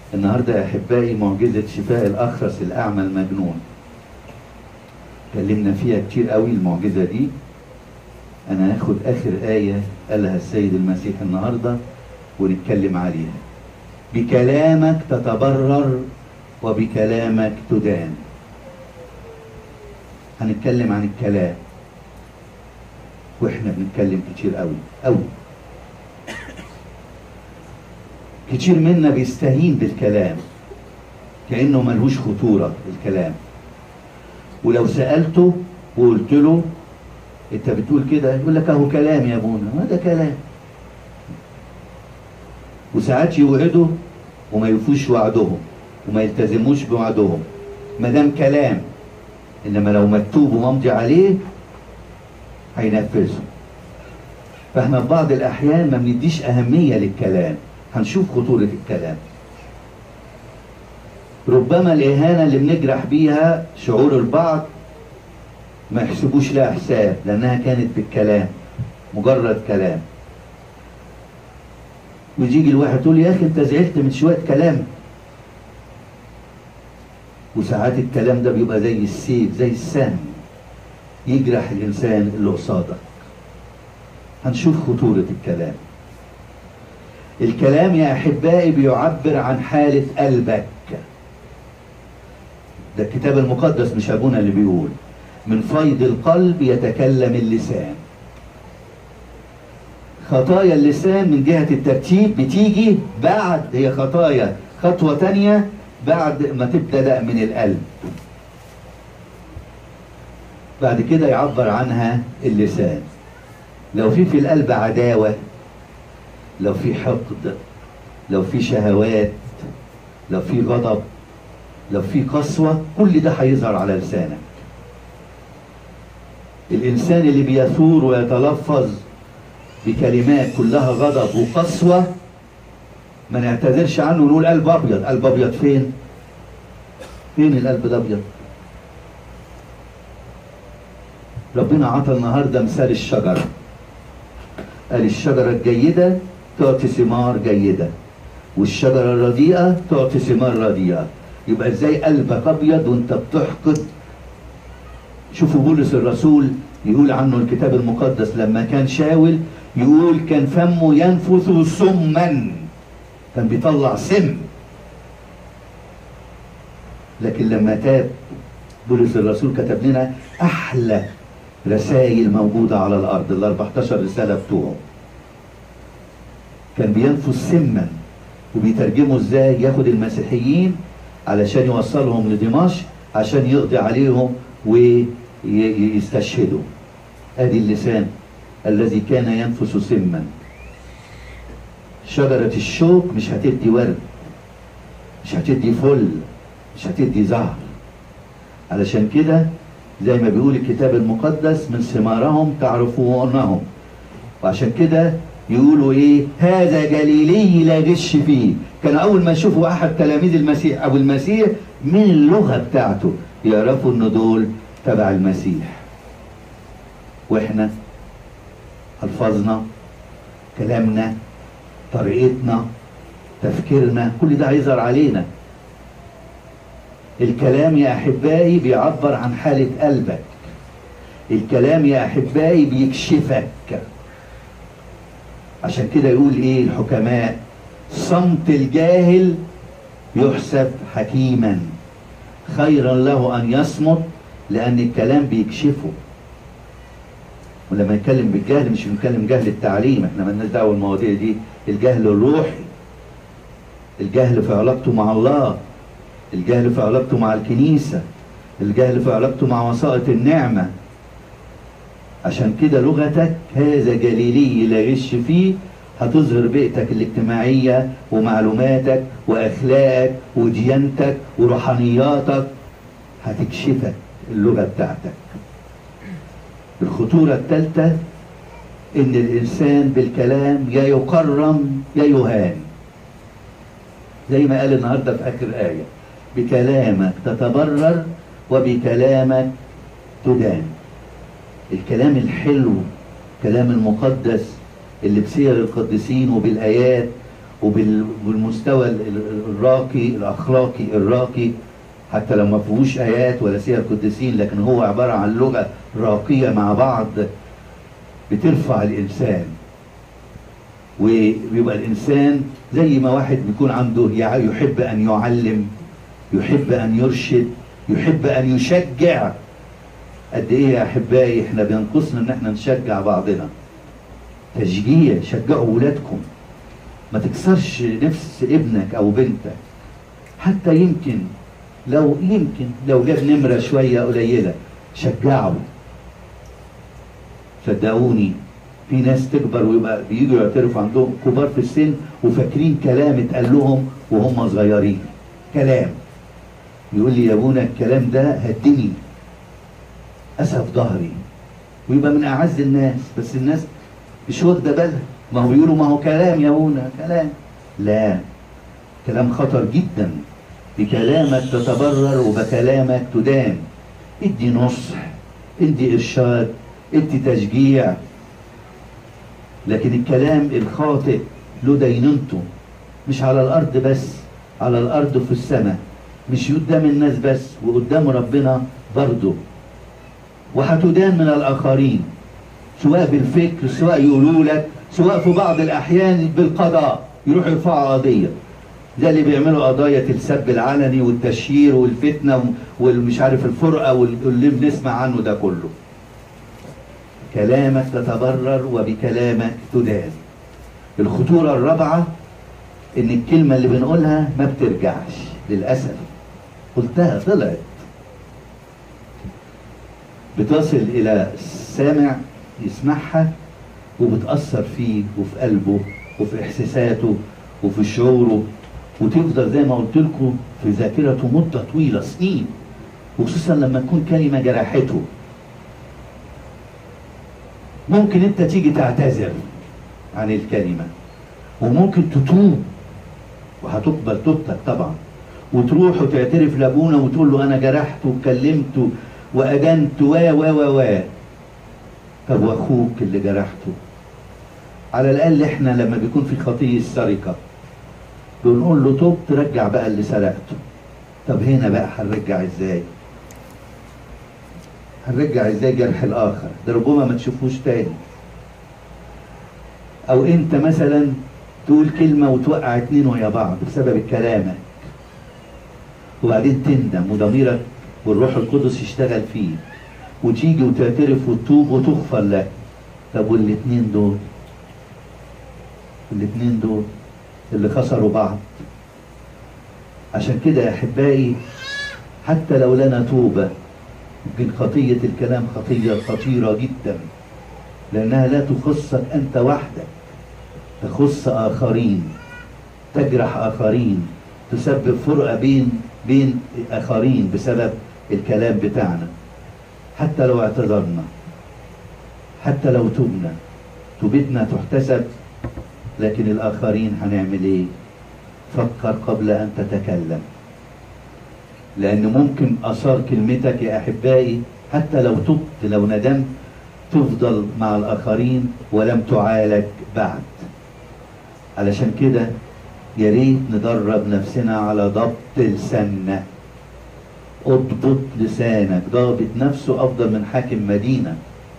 النهارده يا احبائي معجزه شفاء الاخرس الاعمى المجنون اتكلمنا فيها كتير قوي المعجزه دي انا هاخد اخر ايه قالها السيد المسيح النهارده ونتكلم عليها بكلامك تتبرر وبكلامك تدان هنتكلم عن الكلام واحنا بنتكلم كتير قوي قوي كتير منا بيستهين بالكلام كأنه ملهوش خطورة الكلام ولو سألته وقلت له انت بتقول كده يقول لك اهو كلام يا ابونا هذا كلام وساعات يوعدوا وما يوفوش وعدهم وما يلتزموش بوعدهم ما دام كلام انما لو مكتوب وممضي عليه هينفذه فاحنا في بعض الاحيان ما بنديش اهميه للكلام هنشوف خطوره الكلام ربما الاهانه اللي بنجرح بيها شعور البعض ما يحسبوش لها حساب لانها كانت بالكلام مجرد كلام ويجي الواحد يقول يا اخي انت زعلت من شويه كلام وساعات الكلام ده بيبقى زي السيف زي السهم يجرح الانسان اللي قصادك هنشوف خطوره الكلام الكلام يا احبائي بيعبر عن حاله قلبك ده الكتاب المقدس مش ابونا اللي بيقول من فيض القلب يتكلم اللسان خطايا اللسان من جهة الترتيب بتيجي بعد هي خطايا خطوة تانية بعد ما تبتدأ من القلب بعد كده يعبر عنها اللسان لو في في القلب عداوة لو في حقد لو في شهوات لو في غضب لو في قسوة كل ده هيظهر على لسانك الإنسان اللي بيثور ويتلفظ بكلمات كلها غضب وقسوة ما نعتذرش عنه ونقول قلب أبيض قلب أبيض فين؟ فين القلب الأبيض؟ ربنا عطى النهاردة مثال الشجرة قال الشجرة الجيدة تعطي ثمار جيدة والشجرة الرديئة تعطي ثمار رديئة يبقى ازاي قلبك أبيض وانت بتحقد شوفوا بولس الرسول يقول عنه الكتاب المقدس لما كان شاول يقول كان فمه ينفث سما كان بيطلع سم لكن لما تاب بولس الرسول كتب لنا احلى رسائل موجوده على الارض ال 14 رساله بتوعه كان بينفث سما وبيترجموا ازاي ياخد المسيحيين علشان يوصلهم لدمشق عشان يقضي عليهم ويستشهدوا ادي اللسان الذي كان ينفس سما شجرة الشوك مش هتدي ورد مش هتدي فل مش هتدي زهر علشان كده زي ما بيقول الكتاب المقدس من ثمارهم تعرفونهم وعشان كده يقولوا ايه هذا جليلي لا غش فيه كان اول ما يشوفوا احد تلاميذ المسيح او المسيح من اللغه بتاعته يعرفوا ان دول تبع المسيح واحنا الفاظنا كلامنا طريقتنا تفكيرنا كل ده هيظهر علينا الكلام يا احبائي بيعبر عن حاله قلبك الكلام يا احبائي بيكشفك عشان كده يقول ايه الحكماء صمت الجاهل يحسب حكيما خيرا له ان يصمت لان الكلام بيكشفه ولما نتكلم بالجهل مش بنتكلم جهل التعليم احنا مالناش دعوه بالمواضيع دي الجهل الروحي الجهل في علاقته مع الله الجهل في علاقته مع الكنيسه الجهل في علاقته مع وسائط النعمه عشان كده لغتك هذا جليلي لا غش فيه هتظهر بيئتك الاجتماعية ومعلوماتك وأخلاقك وديانتك وروحانياتك هتكشفك اللغة بتاعتك الخطورة الثالثة إن الإنسان بالكلام يا يكرم يا يهان زي ما قال النهاردة في آخر آية بكلامك تتبرر وبكلامك تدان الكلام الحلو الكلام المقدس اللي بسير القديسين وبالآيات وبالمستوى ال- ال- الراقي الاخلاقي الراقي حتى لو ما فيهوش ايات ولا سير قديسين لكن هو عباره عن لغه راقيه مع بعض بترفع الانسان وبيبقى الانسان زي ما واحد بيكون عنده يع- يحب ان يعلم يحب ان يرشد يحب ان يشجع قد ايه يا احبائي احنا بينقصنا ان احنا نشجع بعضنا تشجيع شجعوا ولادكم ما تكسرش نفس ابنك او بنتك حتى يمكن لو يمكن لو جاب نمره شويه قليله شجعه صدقوني في ناس تكبر ويبقى بييجوا يعترفوا عندهم كبار في السن وفاكرين كلام اتقال لهم وهم صغيرين كلام يقول لي يا ابونا الكلام ده هدني اسف ظهري ويبقى من اعز الناس بس الناس مش واخده بالها ما هو بيقولوا ما هو كلام يا ابونا كلام لا كلام خطر جدا بكلامك تتبرر وبكلامك تدان ادي نصح ادي ارشاد ادي تشجيع لكن الكلام الخاطئ له دينونته مش على الارض بس على الارض وفي السماء مش قدام الناس بس وقدام ربنا برضه وهتدان من الاخرين سواء بالفكر سواء يقولوا لك سواء في بعض الاحيان بالقضاء يروحوا يرفعوا قضيه ده اللي بيعملوا قضايا السب العلني والتشهير والفتنه والمش عارف الفرقه واللي بنسمع عنه ده كله كلامك تتبرر وبكلامك تدان الخطوره الرابعه ان الكلمه اللي بنقولها ما بترجعش للاسف قلتها طلعت بتصل الى السامع يسمعها وبتأثر فيه وفي قلبه وفي إحساساته وفي شعوره وتفضل زي ما قلت لكم في ذاكرته مدة طويلة سنين وخصوصا لما تكون كلمة جرحته ممكن انت تيجي تعتذر عن الكلمة وممكن تتوب وهتقبل توبتك طبعا وتروح وتعترف لابونا وتقول له انا جرحت واتكلمت وادنت و و و و طب واخوك اللي جرحته على الاقل احنا لما بيكون في خطيه السرقه بنقول له توب ترجع بقى اللي سرقته طب هنا بقى هنرجع ازاي هنرجع ازاي جرح الاخر ده ربما ما تشوفوش تاني او انت مثلا تقول كلمه وتوقع اتنين ويا بعض بسبب كلامك وبعدين تندم وضميرك والروح القدس يشتغل فيه وتيجي وتعترف وتتوب وتغفر لك طب والاتنين دول الاتنين دول اللي خسروا بعض عشان كده يا احبائي حتى لو لنا توبه يمكن خطيه الكلام خطيه خطيره جدا لانها لا تخصك انت وحدك تخص اخرين تجرح اخرين تسبب فرقه بين بين اخرين بسبب الكلام بتاعنا حتى لو اعتذرنا حتى لو تبنا توبتنا تحتسب لكن الآخرين هنعمل إيه؟ فكر قبل أن تتكلم لأن ممكن آثار كلمتك يا أحبائي حتى لو تبت لو ندمت تفضل مع الآخرين ولم تعالج بعد علشان كده يا ريت ندرب نفسنا على ضبط لساننا اضبط لسانك ضابط نفسه افضل من حاكم مدينه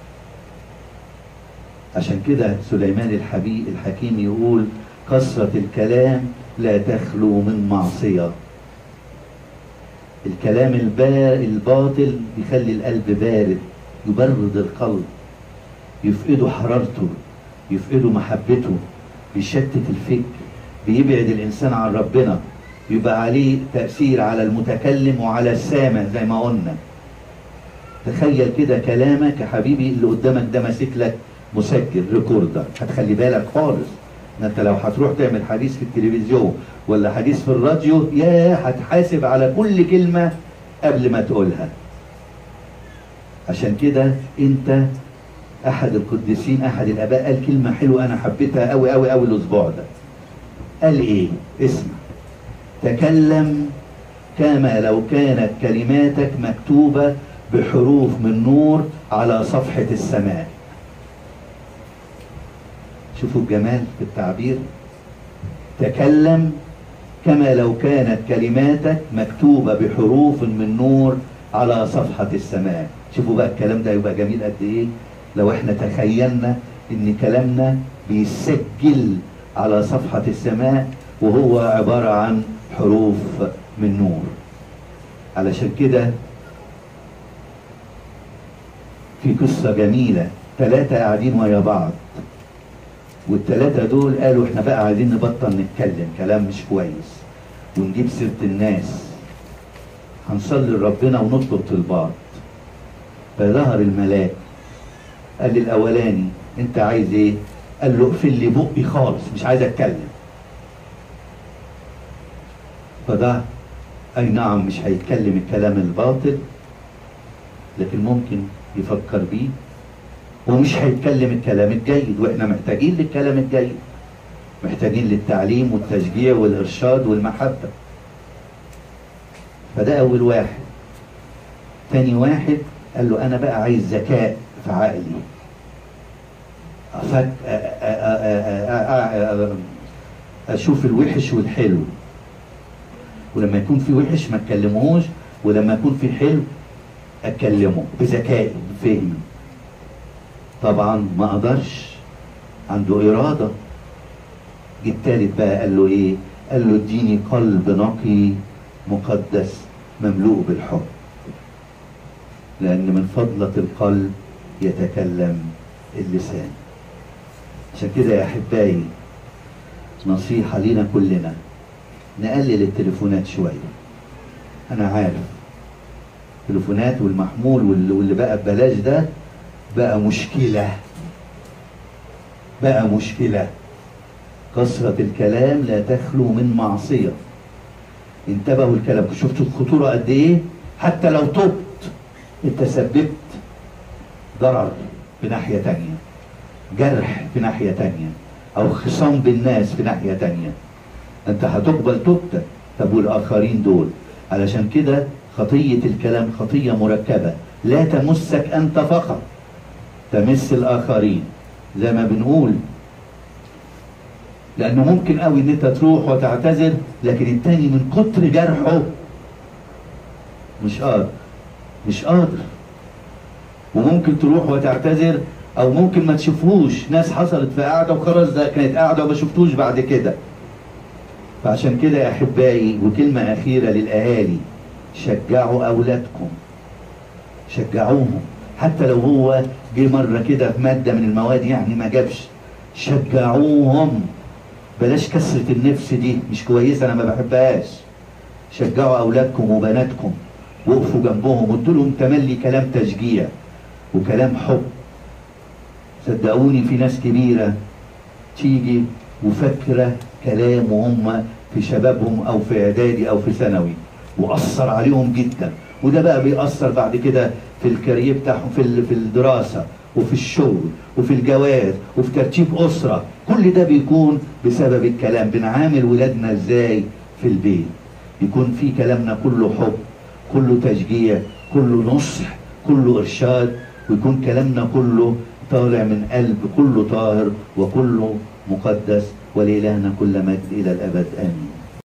عشان كده سليمان الحبيب الحكيم يقول كثرة الكلام لا تخلو من معصية الكلام البا الباطل يخلي القلب بارد يبرد القلب يفقده حرارته يفقده محبته بيشتت الفكر بيبعد الإنسان عن ربنا يبقى عليه تأثير على المتكلم وعلى السامع زي ما قلنا تخيل كده كلامك يا حبيبي اللي قدامك ده ماسك لك مسجل ريكوردر هتخلي بالك خالص ان انت لو هتروح تعمل حديث في التلفزيون ولا حديث في الراديو يا هتحاسب على كل كلمة قبل ما تقولها عشان كده انت احد القديسين احد الاباء قال كلمة حلوة انا حبيتها قوي قوي قوي الاسبوع ده قال ايه اسمع تكلم كما لو كانت كلماتك مكتوبة بحروف من نور على صفحة السماء شوفوا الجمال في التعبير تكلم كما لو كانت كلماتك مكتوبة بحروف من نور على صفحة السماء شوفوا بقى الكلام ده يبقى جميل قد ايه لو احنا تخيلنا ان كلامنا بيسجل على صفحة السماء وهو عبارة عن حروف من نور علشان كده في قصة جميلة ثلاثة قاعدين ويا بعض والثلاثة دول قالوا احنا بقى عايزين نبطل نتكلم كلام مش كويس ونجيب سيرة الناس هنصلي لربنا ونطلب طلبات فظهر الملاك قال للأولاني انت عايز ايه قال له اقفل لي بقي خالص مش عايز اتكلم فده اي نعم مش هيتكلم الكلام الباطل لكن ممكن يفكر بيه ومش هيتكلم الكلام الجيد واحنا محتاجين للكلام الجيد محتاجين للتعليم والتشجيع والارشاد والمحبه فده اول واحد تاني واحد قال له انا بقى عايز ذكاء في عقلي أفك... أ... أ... أ... اشوف الوحش والحلو ولما يكون في وحش ما اتكلمهوش ولما يكون في حلو اتكلمه بذكائي بفهمي طبعا ما قدرش عنده إرادة جه التالت بقى قال له إيه قال له اديني قلب نقي مقدس مملوء بالحب لأن من فضلة القلب يتكلم اللسان عشان كده يا أحبائي نصيحة لينا كلنا نقلل التليفونات شوية أنا عارف التليفونات والمحمول واللي بقى ببلاش ده بقى مشكلة بقى مشكلة كثرة الكلام لا تخلو من معصية انتبهوا الكلام شفتوا الخطورة قد ايه حتى لو تبت انت سببت ضرر في ناحية تانية جرح في ناحية تانية او خصام بالناس في ناحية تانية انت هتقبل توبتك طب والاخرين دول علشان كده خطية الكلام خطية مركبة لا تمسك انت فقط تمس الاخرين زي ما بنقول لانه ممكن قوي ان انت تروح وتعتذر لكن التاني من كتر جرحه مش قادر مش قادر وممكن تروح وتعتذر او ممكن ما تشوفهوش ناس حصلت في قاعده وخلاص ده كانت قاعده وما شفتوش بعد كده فعشان كده يا احبائي وكلمه اخيره للاهالي شجعوا اولادكم شجعوهم حتى لو هو جه مره كده في ماده من المواد يعني ما جابش شجعوهم بلاش كسرة النفس دي مش كويسة أنا ما بحبهاش شجعوا أولادكم وبناتكم وقفوا جنبهم وادوا لهم تملي كلام تشجيع وكلام حب صدقوني في ناس كبيرة تيجي وفاكرة كلام وهم في شبابهم أو في إعدادي أو في ثانوي وأثر عليهم جدا وده بقى بيأثر بعد كده في الكارير بتاعهم في في الدراسة وفي الشغل وفي الجواز وفي ترتيب أسرة كل ده بيكون بسبب الكلام بنعامل ولادنا ازاي في البيت يكون في كلامنا كله حب كله تشجيع كله نصح كله إرشاد ويكون كلامنا كله طالع من قلب كله طاهر وكله مقدس ولإلهنا كل مجد إلى الأبد آمين